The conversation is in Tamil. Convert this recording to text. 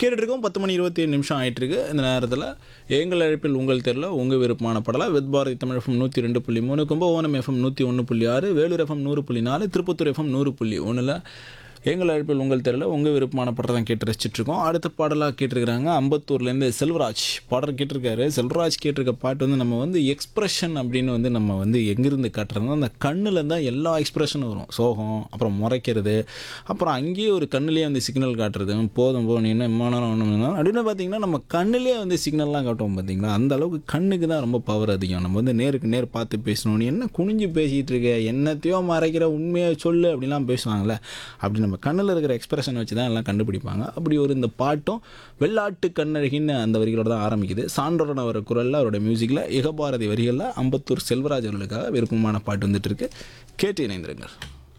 கேட்டுட்ருக்கோம் பத்து மணி இருபத்தி ஏழு நிமிஷம் ஆயிட்டிருக்கு இந்த நேரத்தில் எங்கள் அழைப்பில் உங்கள் தெருல உங்கள் விருப்பமான படலாம் வித் பாரதி தமிழ் எஃப்எம் நூற்றி ரெண்டு புள்ளி மூணு கும்பகோணம் எஃப்எம் நூற்றி ஒன்று புள்ளி ஆறு வேலூர் எஃப்எம் நூறு புள்ளி நாலு திருப்பத்தூர் எஃப்எம் நூறு புள்ளி ஒன்றில் எங்கள் அழைப்பில் உங்கள் தெருல உங்கள் விருப்பமான படம் தான் கேட்டு ரசிச்சிட்ருக்கோம் அடுத்த பாடலாக கேட்டிருக்கிறாங்க அம்பத்தூர்லேருந்து செல்வராஜ் பாடல் கேட்டிருக்காரு செல்வராஜ் கேட்டிருக்க பாட்டு வந்து நம்ம வந்து எக்ஸ்பிரஷன் அப்படின்னு வந்து நம்ம வந்து எங்கிருந்து காட்டுறோம்னா அந்த கண்ணில் தான் எல்லா எக்ஸ்பிரஷனும் வரும் சோகம் அப்புறம் முறைக்கிறது அப்புறம் அங்கேயே ஒரு கண்ணுலேயே வந்து சிக்னல் காட்டுறது போதும் போ நீ என்ன விமானம் ஒன்று அப்படின்னு பார்த்தீங்கன்னா நம்ம கண்ணுலேயே வந்து சிக்னல்லாம் காட்டுவோம் பார்த்தீங்களா அந்த அளவுக்கு கண்ணுக்கு தான் ரொம்ப பவர் அதிகம் நம்ம வந்து நேருக்கு நேர் பார்த்து பேசணும் நீ என்ன குனிஞ்சு பேசிகிட்டு இருக்க என்னத்தையோ மறைக்கிற உண்மையை சொல்லு அப்படிலாம் பேசுவாங்கள்ல அப்படி நம்ம கண்ணில் இருக்கிற எக்ஸ்பிரஷன் வச்சு தான் எல்லாம் கண்டுபிடிப்பாங்க அப்படி ஒரு இந்த பாட்டும் வெள்ளாட்டு கண்ணழகின்னு அந்த வரிகளோட தான் ஆரம்பிக்குது சான்றோட வர குரலில் அவரோட மியூசிக்கில் இகபாரதி வரிகளில் அம்பத்தூர் செல்வராஜ் அவர்களுக்காக விருப்பமான பாட்டு வந்துட்டு இருக்கு கேட்டு இணைந்திருங்கள்